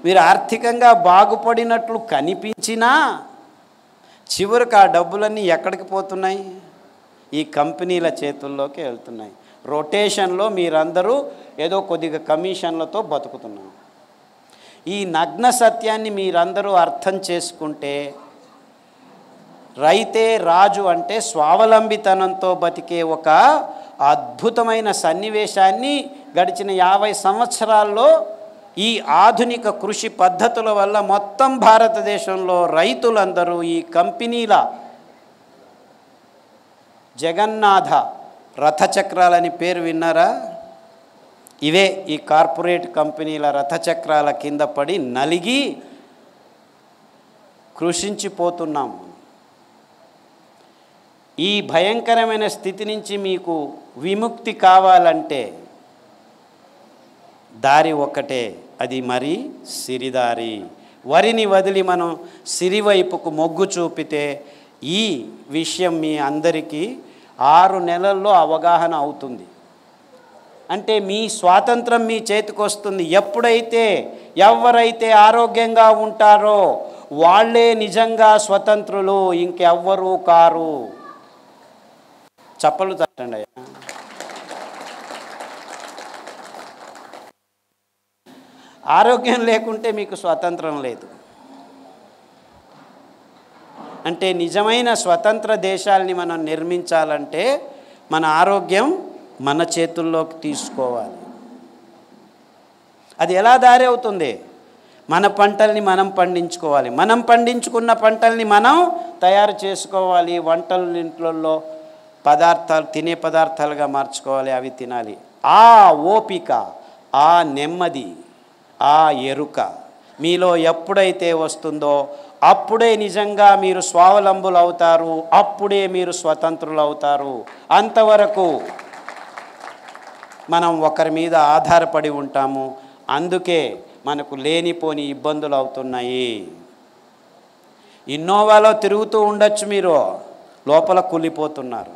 మీరు ఆర్థికంగా బాగుపడినట్లు కనిపించినా చివరికి ఆ డబ్బులన్నీ ఎక్కడికి పోతున్నాయి ఈ కంపెనీల చేతుల్లోకి వెళ్తున్నాయి రొటేషన్లో మీరందరూ ఏదో కొద్దిగా కమిషన్లతో బతుకుతున్నారు ఈ నగ్న సత్యాన్ని మీరందరూ అర్థం చేసుకుంటే రైతే రాజు అంటే స్వావలంబితనంతో బతికే ఒక అద్భుతమైన సన్నివేశాన్ని గడిచిన యాభై సంవత్సరాల్లో ఈ ఆధునిక కృషి పద్ధతుల వల్ల మొత్తం భారతదేశంలో రైతులందరూ ఈ కంపెనీల జగన్నాథ రథచక్రాలని పేరు విన్నారా ఇవే ఈ కార్పొరేట్ కంపెనీల రథచక్రాల కింద పడి నలిగి కృషించిపోతున్నాం ఈ భయంకరమైన స్థితి నుంచి మీకు విముక్తి కావాలంటే దారి ఒక్కటే అది మరి సిరిదారి వరిని వదిలి మనం సిరి వైపుకు మొగ్గు చూపితే ఈ విషయం మీ అందరికీ ఆరు నెలల్లో అవగాహన అవుతుంది అంటే మీ స్వాతంత్రం మీ చేతికి వస్తుంది ఎప్పుడైతే ఎవరైతే ఆరోగ్యంగా ఉంటారో వాళ్ళే నిజంగా స్వతంత్రులు ఇంకెవ్వరూ కారు చప్పలు తట్టండి అయ్యా ఆరోగ్యం లేకుంటే మీకు స్వాతంత్రం లేదు అంటే నిజమైన స్వతంత్ర దేశాల్ని మనం నిర్మించాలంటే మన ఆరోగ్యం మన చేతుల్లోకి తీసుకోవాలి అది ఎలా దారి అవుతుంది మన పంటల్ని మనం పండించుకోవాలి మనం పండించుకున్న పంటల్ని మనం తయారు చేసుకోవాలి వంటల ఇంట్లో పదార్థాలు తినే పదార్థాలుగా మార్చుకోవాలి అవి తినాలి ఆ ఓపిక ఆ నెమ్మది ఆ ఎరుక మీలో ఎప్పుడైతే వస్తుందో అప్పుడే నిజంగా మీరు స్వావలంబులు అవుతారు అప్పుడే మీరు స్వతంత్రులు అవుతారు అంతవరకు మనం ఒకరి మీద ఆధారపడి ఉంటాము అందుకే మనకు లేనిపోని ఇబ్బందులు అవుతున్నాయి ఇన్నోవాలో తిరుగుతూ ఉండొచ్చు మీరు లోపల కూలిపోతున్నారు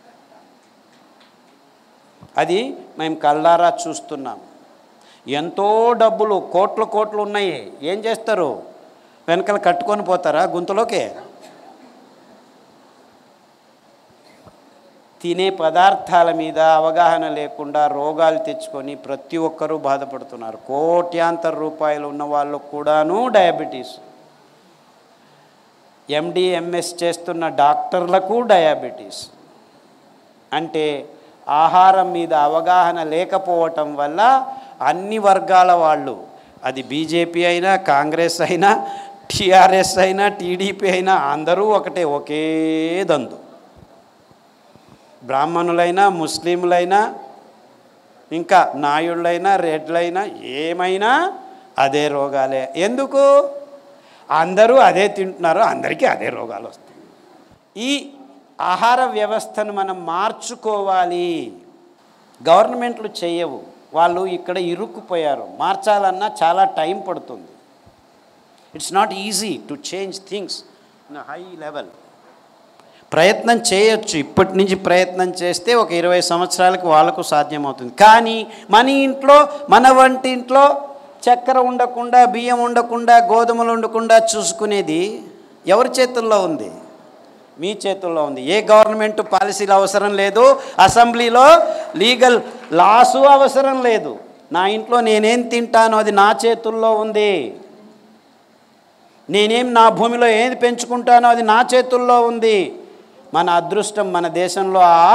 అది మేము కల్లారా చూస్తున్నాం ఎంతో డబ్బులు కోట్లు కోట్లు ఉన్నాయి ఏం చేస్తారు వెనకాల కట్టుకొని పోతారా గుంతలోకి తినే పదార్థాల మీద అవగాహన లేకుండా రోగాలు తెచ్చుకొని ప్రతి ఒక్కరూ బాధపడుతున్నారు కోట్యాంతర రూపాయలు ఉన్న వాళ్ళు కూడాను డయాబెటీస్ ఎండి ఎంఎస్ చేస్తున్న డాక్టర్లకు డయాబెటీస్ అంటే ఆహారం మీద అవగాహన లేకపోవటం వల్ల అన్ని వర్గాల వాళ్ళు అది బీజేపీ అయినా కాంగ్రెస్ అయినా టీఆర్ఎస్ అయినా టీడీపీ అయినా అందరూ ఒకటే ఒకే దందు బ్రాహ్మణులైనా ముస్లింలైనా ఇంకా నాయుళ్ళైనా రెడ్లైనా ఏమైనా అదే రోగాలే ఎందుకు అందరూ అదే తింటున్నారు అందరికీ అదే రోగాలు వస్తాయి ఈ ఆహార వ్యవస్థను మనం మార్చుకోవాలి గవర్నమెంట్లు చేయవు వాళ్ళు ఇక్కడ ఇరుక్కుపోయారు మార్చాలన్నా చాలా టైం పడుతుంది it's not easy to change things in high level ప్రయత్నం చేయొచ్చు ఇప్పటి నుంచి ప్రయత్నం చేస్తే ఒక ఇరవై సంవత్సరాలకు వాళ్ళకు సాధ్యమవుతుంది కానీ మన ఇంట్లో మన వంటింట్లో చక్కెర ఉండకుండా బియ్యం ఉండకుండా గోధుమలు ఉండకుండా చూసుకునేది ఎవరి చేతుల్లో ఉంది మీ చేతుల్లో ఉంది ఏ గవర్నమెంట్ పాలసీలు అవసరం లేదు అసెంబ్లీలో లీగల్ లాసు అవసరం లేదు నా ఇంట్లో నేనేం తింటానో అది నా చేతుల్లో ఉంది నేనేం నా భూమిలో ఏది పెంచుకుంటానో అది నా చేతుల్లో ఉంది మన అదృష్టం మన దేశంలో ఆ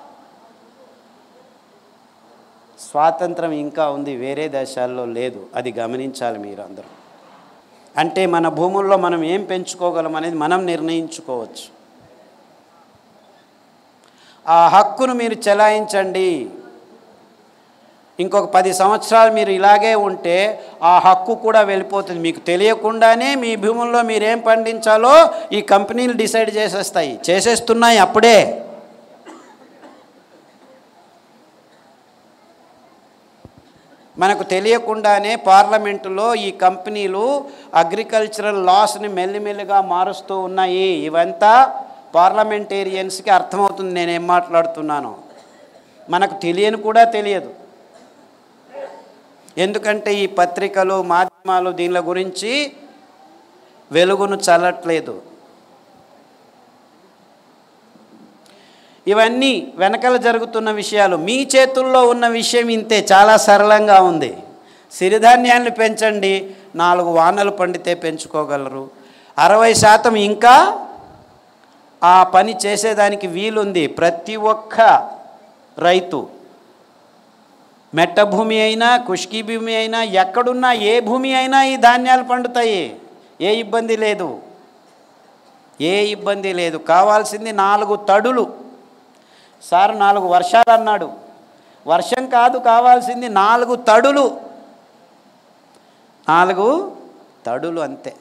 స్వాతంత్రం ఇంకా ఉంది వేరే దేశాల్లో లేదు అది గమనించాలి మీరందరూ అంటే మన భూముల్లో మనం ఏం పెంచుకోగలం అనేది మనం నిర్ణయించుకోవచ్చు ఆ హక్కును మీరు చెలాయించండి ఇంకొక పది సంవత్సరాలు మీరు ఇలాగే ఉంటే ఆ హక్కు కూడా వెళ్ళిపోతుంది మీకు తెలియకుండానే మీ భూముల్లో మీరేం పండించాలో ఈ కంపెనీలు డిసైడ్ చేసేస్తాయి చేసేస్తున్నాయి అప్పుడే మనకు తెలియకుండానే పార్లమెంటులో ఈ కంపెనీలు అగ్రికల్చరల్ లాస్ని మెల్లిమెల్లిగా మారుస్తూ ఉన్నాయి ఇవంతా పార్లమెంటేరియన్స్కి అర్థమవుతుంది నేను ఏం మాట్లాడుతున్నాను మనకు తెలియని కూడా తెలియదు ఎందుకంటే ఈ పత్రికలు మాధ్యమాలు మాధ్యమాలు దీనిల గురించి వెలుగును చల్లట్లేదు ఇవన్నీ వెనకల జరుగుతున్న విషయాలు మీ చేతుల్లో ఉన్న విషయం ఇంతే చాలా సరళంగా ఉంది సిరిధాన్యాన్ని పెంచండి నాలుగు వానలు పండితే పెంచుకోగలరు అరవై శాతం ఇంకా ఆ పని చేసేదానికి వీలుంది ప్రతి ఒక్క రైతు మెట్ట భూమి అయినా కుష్కీ భూమి అయినా ఎక్కడున్నా ఏ భూమి అయినా ఈ ధాన్యాలు పండుతాయి ఏ ఇబ్బంది లేదు ఏ ఇబ్బంది లేదు కావాల్సింది నాలుగు తడులు సార్ నాలుగు వర్షాలు అన్నాడు వర్షం కాదు కావాల్సింది నాలుగు తడులు నాలుగు తడులు అంతే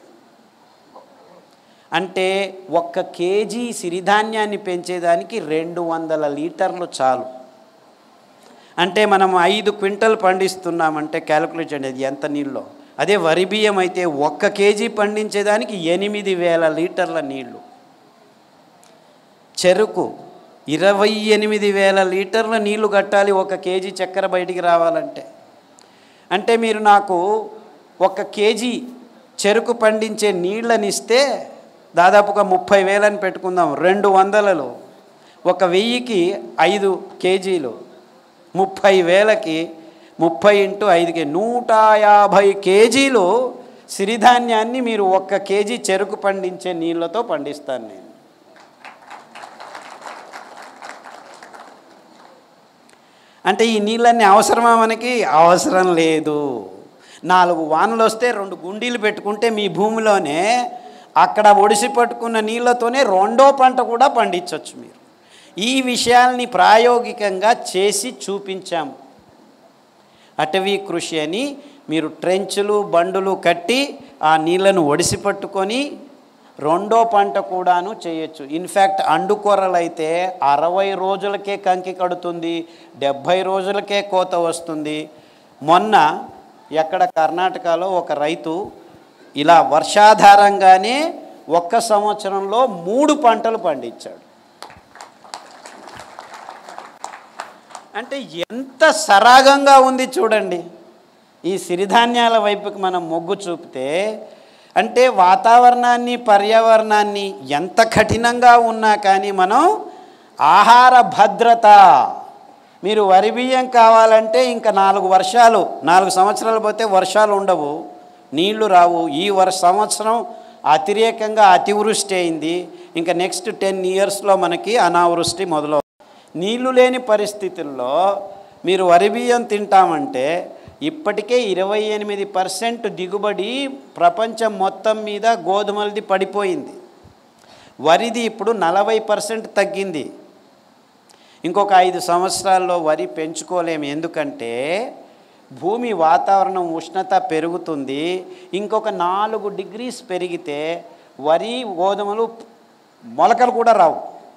అంటే ఒక్క కేజీ సిరిధాన్యాన్ని పెంచేదానికి రెండు వందల లీటర్లు చాలు అంటే మనం ఐదు క్వింటల్ పండిస్తున్నామంటే క్యాలిక్యులేట్ చేయండి అది ఎంత నీళ్ళు అదే వరి బియ్యం అయితే ఒక్క కేజీ పండించేదానికి ఎనిమిది వేల లీటర్ల నీళ్లు చెరుకు ఇరవై ఎనిమిది వేల లీటర్ల నీళ్లు కట్టాలి ఒక కేజీ చక్కెర బయటికి రావాలంటే అంటే మీరు నాకు ఒక కేజీ చెరుకు పండించే నీళ్ళని ఇస్తే దాదాపుగా ముప్పై వేలని పెట్టుకుందాం రెండు వందలలో ఒక వెయ్యికి ఐదు కేజీలు ముప్పై వేలకి ముప్పై ఇంటూ ఐదుకి నూట యాభై కేజీలు సిరిధాన్యాన్ని మీరు ఒక్క కేజీ చెరుకు పండించే నీళ్ళతో పండిస్తాను నేను అంటే ఈ నీళ్ళన్నీ అవసరమా మనకి అవసరం లేదు నాలుగు వానలు వస్తే రెండు గుండీలు పెట్టుకుంటే మీ భూమిలోనే అక్కడ ఒడిసి పట్టుకున్న నీళ్ళతోనే రెండో పంట కూడా పండించవచ్చు మీరు ఈ విషయాల్ని ప్రాయోగికంగా చేసి చూపించాము అటవీ కృషి అని మీరు ట్రెంచులు బండులు కట్టి ఆ నీళ్ళను ఒడిసి పట్టుకొని రెండో పంట కూడాను చేయొచ్చు ఇన్ఫ్యాక్ట్ అండుకొర్రలు అయితే అరవై రోజులకే కంకి కడుతుంది డెబ్భై రోజులకే కోత వస్తుంది మొన్న ఎక్కడ కర్ణాటకలో ఒక రైతు ఇలా వర్షాధారంగానే ఒక్క సంవత్సరంలో మూడు పంటలు పండించాడు అంటే ఎంత సరాగంగా ఉంది చూడండి ఈ సిరిధాన్యాల వైపుకి మనం మొగ్గు చూపితే అంటే వాతావరణాన్ని పర్యావరణాన్ని ఎంత కఠినంగా ఉన్నా కానీ మనం ఆహార భద్రత మీరు వరి బియ్యం కావాలంటే ఇంకా నాలుగు వర్షాలు నాలుగు సంవత్సరాలు పోతే వర్షాలు ఉండవు నీళ్లు రావు ఈ వర్ష సంవత్సరం అతిరేకంగా అతివృష్టి అయింది ఇంకా నెక్స్ట్ టెన్ ఇయర్స్లో మనకి అనావృష్టి మొదలవు నీళ్లు లేని పరిస్థితుల్లో మీరు వరి బియ్యం తింటామంటే ఇప్పటికే ఇరవై ఎనిమిది పర్సెంట్ దిగుబడి ప్రపంచం మొత్తం మీద గోధుమలది పడిపోయింది వరిది ఇప్పుడు నలభై పర్సెంట్ తగ్గింది ఇంకొక ఐదు సంవత్సరాల్లో వరి పెంచుకోలేము ఎందుకంటే భూమి వాతావరణం ఉష్ణత పెరుగుతుంది ఇంకొక నాలుగు డిగ్రీస్ పెరిగితే వరి గోధుమలు మొలకలు కూడా రావు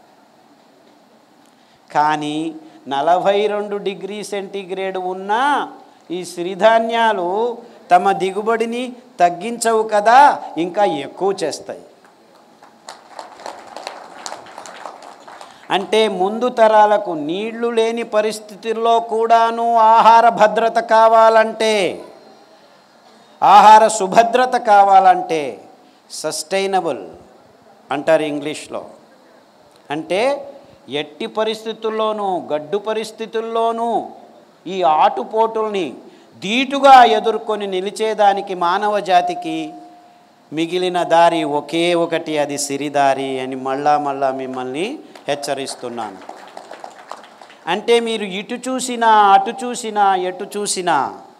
కానీ నలభై రెండు డిగ్రీ సెంటీగ్రేడ్ ఉన్న ఈ సిరిధాన్యాలు తమ దిగుబడిని తగ్గించవు కదా ఇంకా ఎక్కువ చేస్తాయి అంటే ముందు తరాలకు నీళ్లు లేని పరిస్థితుల్లో కూడాను ఆహార భద్రత కావాలంటే ఆహార సుభద్రత కావాలంటే సస్టైనబుల్ అంటారు ఇంగ్లీష్లో అంటే ఎట్టి పరిస్థితుల్లోనూ గడ్డు పరిస్థితుల్లోనూ ఈ ఆటుపోటుల్ని ధీటుగా ఎదుర్కొని నిలిచేదానికి మానవ జాతికి మిగిలిన దారి ఒకే ఒకటి అది సిరిదారి అని మళ్ళా మళ్ళా మిమ్మల్ని హెచ్చరిస్తున్నాను అంటే మీరు ఇటు చూసినా అటు చూసినా ఎటు చూసినా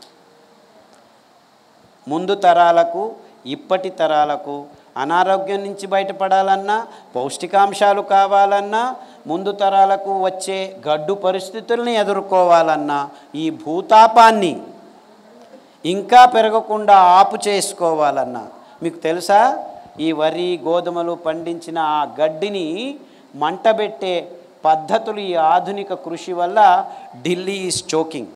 ముందు తరాలకు ఇప్పటి తరాలకు అనారోగ్యం నుంచి బయటపడాలన్నా పౌష్టికాంశాలు కావాలన్నా ముందు తరాలకు వచ్చే గడ్డు పరిస్థితుల్ని ఎదుర్కోవాలన్నా ఈ భూతాపాన్ని ఇంకా పెరగకుండా ఆపు చేసుకోవాలన్నా మీకు తెలుసా ఈ వరి గోధుమలు పండించిన ఆ గడ్డిని మంటబెట్టే పద్ధతులు ఈ ఆధునిక కృషి వల్ల ఢిల్లీ ఈజ్ చోకింగ్